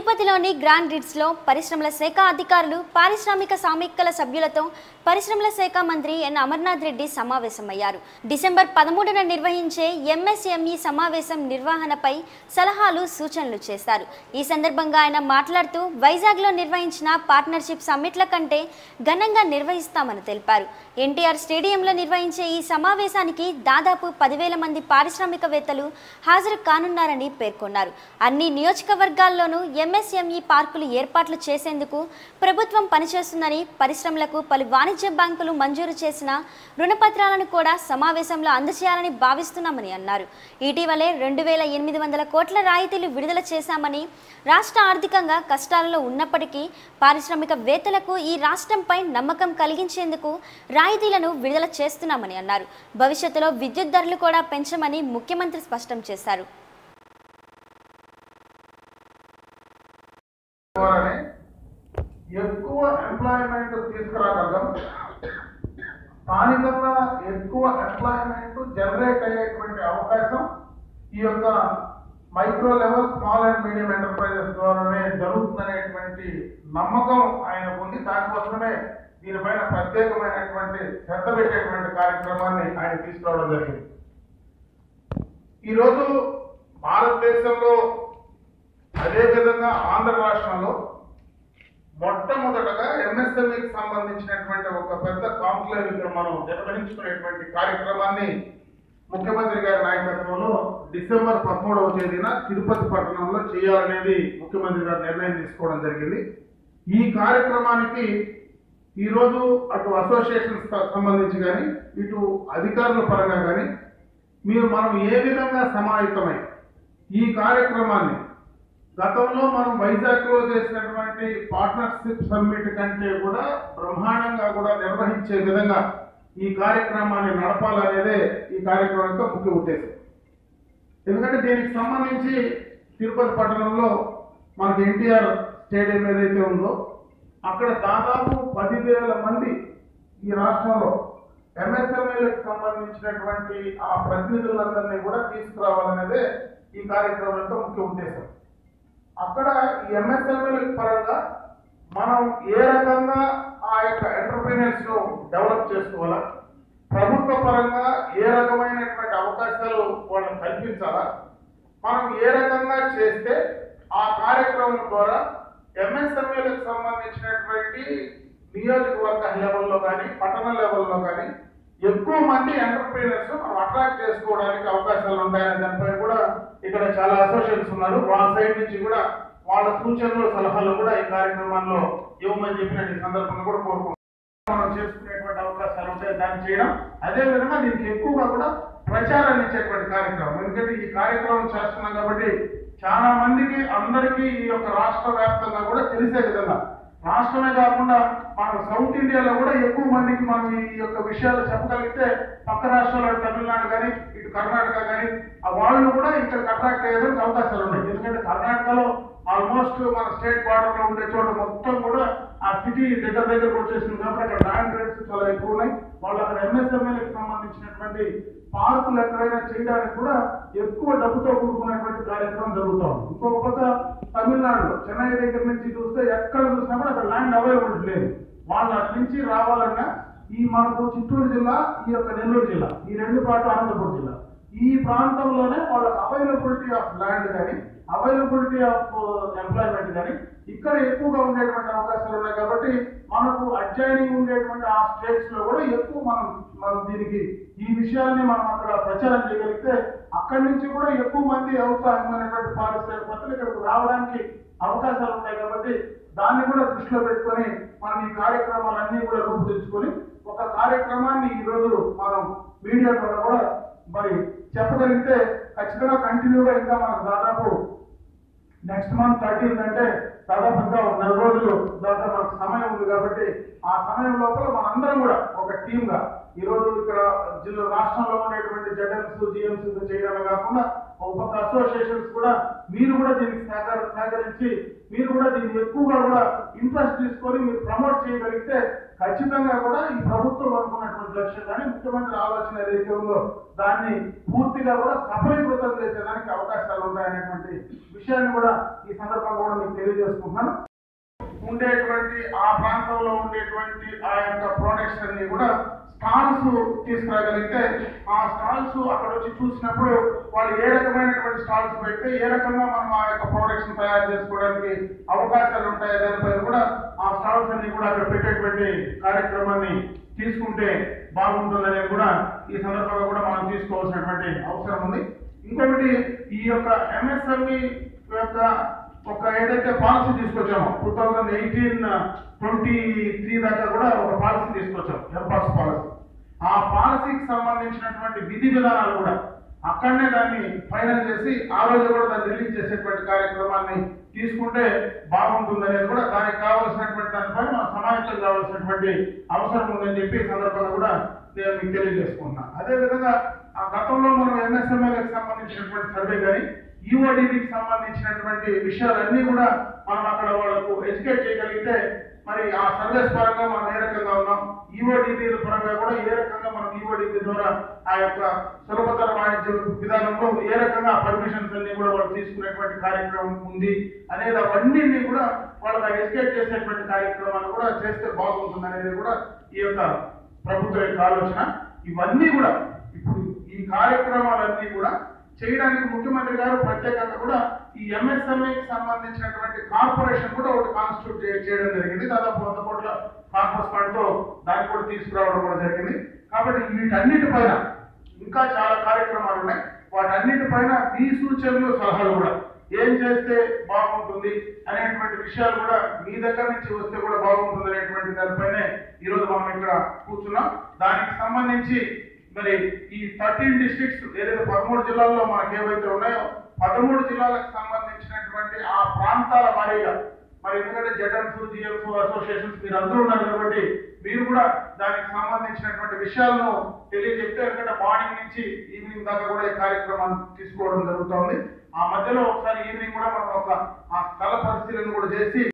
తిరుపతిలోని grand writs లో పరిశ్రమల శాఖ అధికారులు పారిశ్రామిక సామీక్షల సభ్యులతో పరిశ్రమల శాఖ మంత్రి ఎన్ అమర్నాథ్ రెడ్డి సమావేశమయ్యారు డిసెంబర్ పదమూడున నిర్వహించే ఎంఎస్ఎంఈ సమావేశం నిర్వహణపై సలహాలు సూచనలు చేశారు ఈ సందర్భంగా ఆయన మాట్లాడుతూ వైజాగ్లో నిర్వహించిన పార్ట్నర్షిప్ సమ్మిట్ల కంటే ఘనంగా నిర్వహిస్తామని తెలిపారు ఎన్టీఆర్ స్టేడియంలో నిర్వహించే ఈ సమావేశానికి దాదాపు పదివేల మంది పారిశ్రామికవేత్తలు హాజరు కానున్నారని పేర్కొన్నారు అన్ని నియోజకవర్గాల్లోనూ ఎంఎస్ఎంఈ పార్కులు ఏర్పాట్లు చేసేందుకు ప్రభుత్వం పనిచేస్తుందని పరిశ్రమలకు పలు వాణిజ్య బ్యాంకులు మంజూరు చేసిన రుణపత్రాలను కూడా సమావేశంలో అందజేయాలని భావిస్తున్నామని అన్నారు ఇటీవలే రెండు వేల ఎనిమిది వందల కోట్ల రాయితీలు విడుదల చేశామని రాష్ట్ర ఆర్థికంగా కష్టాలలో ఉన్నప్పటికీ పారిశ్రామికవేత్తలకు ఈ రాష్ట్రంపై నమ్మకం కలిగించేందుకు రాయితీలను విడుదల చేస్తున్నామని అన్నారు భవిష్యత్తులో విద్యుత్ ధరలు కూడా పెంచమని ముఖ్యమంత్రి స్పష్టం చేశారు ద్వారానే ఎక్కువ ఎంప్లాయ్మెంట్ తీసుకురాగలం స్థానికంగా ఎక్కువ ఎంప్లాయ్మెంట్ జనరేట్ అయ్యేటువంటి అవకాశం ఈ యొక్క micro level small and medium enterprises ద్వారానే జరుగుతుందనేటువంటి నమ్మకం ఆయన ఉంది దానికోసమే దీనిపైన ప్రత్యేకమైనటువంటి శ్రద్ధ పెట్టేటువంటి కార్యక్రమాన్ని ఆయన తీసుకురావడం జరిగింది ఈరోజు భారతదేశంలో అదేవిధంగా ఆంధ్ర రాష్ట్రంలో మొట్టమొదటగా ఎంఎస్ఎంఈకి సంబంధించినటువంటి ఒక పెద్ద కాంక్లేవ్ ఇక్కడ మనం నిర్వహించుకునేటువంటి కార్యక్రమాన్ని ముఖ్యమంత్రి గారి నాయకత్వంలో డిసెంబర్ పదమూడవ తేదీన తిరుపతి పట్టణంలో చేయాలనేది ముఖ్యమంత్రి గారు నిర్ణయం తీసుకోవడం జరిగింది ఈ కార్యక్రమానికి ఈరోజు అటు అసోసియేషన్స్ సంబంధించి కానీ ఇటు అధికారుల పరంగా కానీ మీరు మనం ఏ విధంగా సమాహితమై ఈ కార్యక్రమాన్ని గతంలో మనం వైజాగ్ లో చేసినటువంటి పార్ట్నర్షిప్ సమ్మిట్ కంటే కూడా బ్రహ్మాండంగా కూడా నిర్వహించే విధంగా ఈ కార్యక్రమాన్ని నడపాలనేదే ఈ కార్యక్రమం యొక్క ముఖ్య ఉద్దేశం ఎందుకంటే దీనికి సంబంధించి తిరుపతి పట్టణంలో మనకి ఎన్టీఆర్ స్టేడియం ఏదైతే ఉందో అక్కడ దాదాపు పదివేల మంది ఈ రాష్ట్రంలో ఎంఎస్ఎంఏలకు సంబంధించినటువంటి ఆ ప్రతినిధులందరినీ కూడా తీసుకురావాలనేదే ఈ కార్యక్రమం యొక్క ముఖ్య ఉద్దేశం అక్కడ ఈ ఎంఎస్ఎంఎల్ పరంగా మనం ఏ రకంగా ఆ యొక్క ఎంటర్ప్రీనర్స్ ను డెవలప్ చేసుకోవాలా ప్రభుత్వ పరంగా ఏ రకమైనటువంటి అవకాశాలు వాళ్ళకి కల్పించాలా మనం ఏ రకంగా చేస్తే ఆ కార్యక్రమం ద్వారా ఎంఎస్ఎంఏలకు సంబంధించినటువంటి నియోజకవర్గ లెవెల్లో కానీ పట్టణ లెవెల్లో కానీ ఎక్కువ మంది ఎంటర్ప్రీనర్స్ మనం అట్రాక్ట్ చేసుకోవడానికి అవకాశాలు ఉంటాయనే దానిపై కూడా ఇక్కడ చాలా అసోసియేషన్స్ ఉన్నారు వాళ్ళ సైడ్ నుంచి కూడా వాళ్ళ సూచనలు సలహాలు కూడా ఈ కార్యక్రమాల్లో ఇవ్వమని చెప్పిన ఈ సందర్భంగా కూడా కోరుకుంటున్నాం మనం చేసుకునేటువంటి అవకాశాలు ఉంటాయి దాన్ని చేయడం అదే విధంగా దీనికి ఎక్కువగా కూడా ప్రచారాన్ని ఇచ్చేటువంటి కార్యక్రమం ఎందుకంటే ఈ కార్యక్రమం చేస్తున్నాం కాబట్టి చాలా మందికి అందరికీ ఈ యొక్క రాష్ట్ర వ్యాప్తంగా కూడా తెలిసే విధంగా రాష్ట్రమే కాకుండా మన సౌత్ ఇండియాలో కూడా ఎక్కువ మందికి మనం ఈ యొక్క విషయాలు చెప్పగలిగితే పక్క రాష్ట్రాలు తమిళనాడు కానీ ఇటు కర్ణాటక కానీ ఆ వాళ్ళు కూడా ఇక్కడికి అట్రాక్ట్ అయ్యేదానికి అవకాశాలు ఉన్నాయి ఎందుకంటే కర్ణాటకలో ఆల్మోస్ట్ మన స్టేట్ బార్డర్ లో ఉండే చోట మొత్తం కూడా ఆ సిటీ దగ్గర దగ్గరకు వచ్చేసింది కాబట్టి అక్కడ ల్యాండ్ రేట్స్ చాలా ఎక్కువ ఉన్నాయి వాళ్ళు అక్కడ ఎంఎస్ఎంఏలకు సంబంధించినటువంటి పార్కులు ఎక్కడైనా చేయడానికి కూడా ఎక్కువ డబ్బుతో కూడుకున్నటువంటి కార్యక్రమం జరుగుతూ ఉంది ఇంకొక పక్క తమిళనాడులో చెన్నై దగ్గర నుంచి చూస్తే ఎక్కడ చూసినా కూడా అక్కడ ల్యాండ్ అవైలబిలిటీ లేదు వాళ్ళు అటు నుంచి రావాలన్నా ఈ మనకు చిత్తూరు జిల్లా ఈ యొక్క నెల్లూరు జిల్లా ఈ రెండు పాటు అనంతపురం జిల్లా ఈ ప్రాంతంలోనే వాళ్ళకి అవైలబిలిటీ ఆఫ్ ల్యాండ్ కానీ అవైలబిలిటీ ఆఫ్ ఎంప్లాయ్మెంట్ కానీ ఇక్కడ ఎక్కువగా ఉండేటువంటి అవకాశాలు ఉన్నాయి కాబట్టి మనకు అడ్జైనింగ్ ఉండేటువంటి ఆ స్టేట్స్ లో కూడా ఎక్కువ మనం మనం దీనికి ఈ విషయాల్ని మనం అక్కడ ప్రచారం చేయగలిగితే అక్కడి నుంచి కూడా ఎక్కువ మంది ఔత్సాహమైనటువంటి పారిశ్రామికవేత్తలు ఇక్కడికి రావడానికి అవకాశాలు ఉంటాయి కాబట్టి దాన్ని కూడా దృష్టిలో పెట్టుకొని మనం ఈ కార్యక్రమాలన్నీ కూడా రూపుదిద్దుకొని ఒక కార్యక్రమాన్ని ఈ రోజు మనం మీడియా ద్వారా కూడా మరి చెప్పగలిగితే ఖచ్చితంగా కంటిన్యూగా ఇంకా మనకు దాదాపు నెక్స్ట్ మంత్ థర్టీన్త్ అంటే దాదాపు ఇంకా ఒక నెల రోజులు దాకా మనకు సమయం ఉంది కాబట్టి ఆ సమయం లోపల మనందరం కూడా ఒక టీమ్ గా ఈ రోజు ఇక్కడ జిల్లా రాష్ట్రంలో ఉండేటువంటి జెడ్ఎంస్ జిఎంస్ చేయడమే కాకుండా ఒక పక్క అసోసియేషన్స్ కూడా మీరు కూడా దీనికి సహకార సహకరించి మీరు కూడా దీన్ని ఎక్కువగా కూడా ఇంట్రెస్ట్ తీసుకొని మీరు ప్రమోట్ చేయగలిగితే ఖచ్చితంగా కూడా ఈ ప్రభుత్వం అనుకున్నటువంటి లక్ష్యం కానీ ముఖ్యమంత్రి ఆలోచన ఏదైతే ఉందో దాన్ని పూర్తిగా కూడా సఫలీకృతం చేసేదానికి అవకాశాలు ఉంటాయనేటువంటి విషయాన్ని కూడా ఈ సందర్భంగా కూడా మీకు తెలియజేసుకుంటున్నాను ఉండేటువంటి ఆ ప్రాంతంలో ఉండేటువంటి ఆ యొక్క ప్రొడక్ట్స్ అన్ని కూడా స్టాల్స్ తీసుకురాగలిగితే ఆ స్టాల్స్ అక్కడ వచ్చి చూసినప్పుడు వాళ్ళు ఏ రకమైనటువంటి స్టాల్స్ పెడితే ఏ రకంగా మనం ఆ యొక్క ప్రొడక్ట్స్ తయారు చేసుకోవడానికి అవకాశాలు ఉంటాయి దానిపైన కూడా ఆ స్టాల్స్ అన్ని కూడా అక్కడ పెట్టేటువంటి కార్యక్రమాన్ని తీసుకుంటే బాగుంటుందనేది కూడా ఈ సందర్భంగా కూడా మనం తీసుకోవాల్సినటువంటి అవసరం ఉంది ఇంకొకటి ఈ యొక్క ఎంఎస్ఎంఈ యొక్క ఒక ఏదైతే పాలసీ తీసుకొచ్చామో two thousand eighteen twenty three దాకా కూడా ఒక పాలసీ తీసుకొచ్చాం ఎంపాక్స్ పాలసీ ఆ పాలసీకి సంబంధించినటువంటి విధి విధానాలు కూడా అక్కడనే దాన్ని ఫైనల్ చేసి ఆ రోజు కూడా దాన్ని రిలీజ్ చేసేటువంటి కార్యక్రమాన్ని తీసుకుంటే బాగుంటుంది అనేది కూడా దానికి కావాల్సినటువంటి దానిపై మనం సమాయత్తం కావాల్సినటువంటి అవసరం ఉందని చెప్పి ఈ సందర్భంగా కూడా నేను మీకు తెలియజేసుకుంటున్నా అదేవిధంగా ఆ గతంలో మనం ఎంఎస్ఎంఎల్కి సంబంధించినటువంటి సర్వే కానీ ఈఓడికి సంబంధించినటువంటి విషయాలన్నీ కూడా మనం అక్కడ వాళ్ళకు ఎడ్యుకేట్ చేయగలిగితే మరి ఆ సర్వీస్ పరంగా మనం ఏ రకంగా ఉన్నాం ఈఓడిపి పరంగా కూడా ఏ రకంగా మనం ఈఓడిపి ద్వారా ఆ యొక్క సులభతర వాణిజ్య విధానంలో ఏ రకంగా పర్మిషన్స్ అన్ని కూడా వాళ్ళు తీసుకునేటువంటి కార్యక్రమం ఉంది అనేది అవన్నీ కూడా వాళ్ళకి ఎడ్యుకేట్ చేసేటువంటి కార్యక్రమాలు కూడా చేస్తే బాగుంటుంది అనేది కూడా ఈ యొక్క ప్రభుత్వం యొక్క ఆలోచన ఇవన్నీ కూడా ఇప్పుడు ఈ కార్యక్రమాలన్నీ కూడా చేయడానికి ముఖ్యమంత్రి గారు ప్రత్యేకంగా కూడా ఈ ఎంఎస్ఎంఏకి సంబంధించినటువంటి కార్పొరేషన్ కూడా ఒకటి కాన్స్టిట్యూట్ చేయడం జరిగింది దాదాపు వంద కోట్ల కార్పొరేట్ ఫండ్ తో దాన్ని కూడా తీసుకురావడం కూడా జరిగింది కాబట్టి వీటన్నిటిపైన ఇంకా చాలా కార్యక్రమాలు ఉన్నాయి వాటన్నిటిపైన మీ సూచనలు సలహాలు కూడా ఏం చేస్తే బాగుంటుంది అనేటువంటి విషయాలు కూడా మీ దగ్గర నుంచి వస్తే కూడా బాగుంటుంది అనేటువంటి దానిపైనే ఈరోజు మనం ఇక్కడ కూర్చున్నాం దానికి సంబంధించి మరి ఈ థర్టీన్ డిస్ట్రిక్ట్స్ ఏదైతే పదమూడు జిల్లాల్లో మనకి ఏవైతే ఉన్నాయో పదమూడు జిల్లాలకు సంబంధించినటువంటి ఆ ప్రాంతాల వారీగా మరి ఎందుకంటే జెడ్ఎంస్ జిఎంస్ అసోసియేషన్స్ మీరు అందరూ ఉన్నారు కాబట్టి మీరు కూడా దానికి సంబంధించినటువంటి విషయాలను తెలియజెప్తే ఎందుకంటే మార్నింగ్ నుంచి ఈవినింగ్ దాకా కూడా ఈ కార్యక్రమాన్ని తీసుకోవడం జరుగుతుంది ఆ మధ్యలో ఒకసారి ఈవినింగ్ కూడా మనం ఒక ఆ స్థల పరిశీలన కూడా చేసి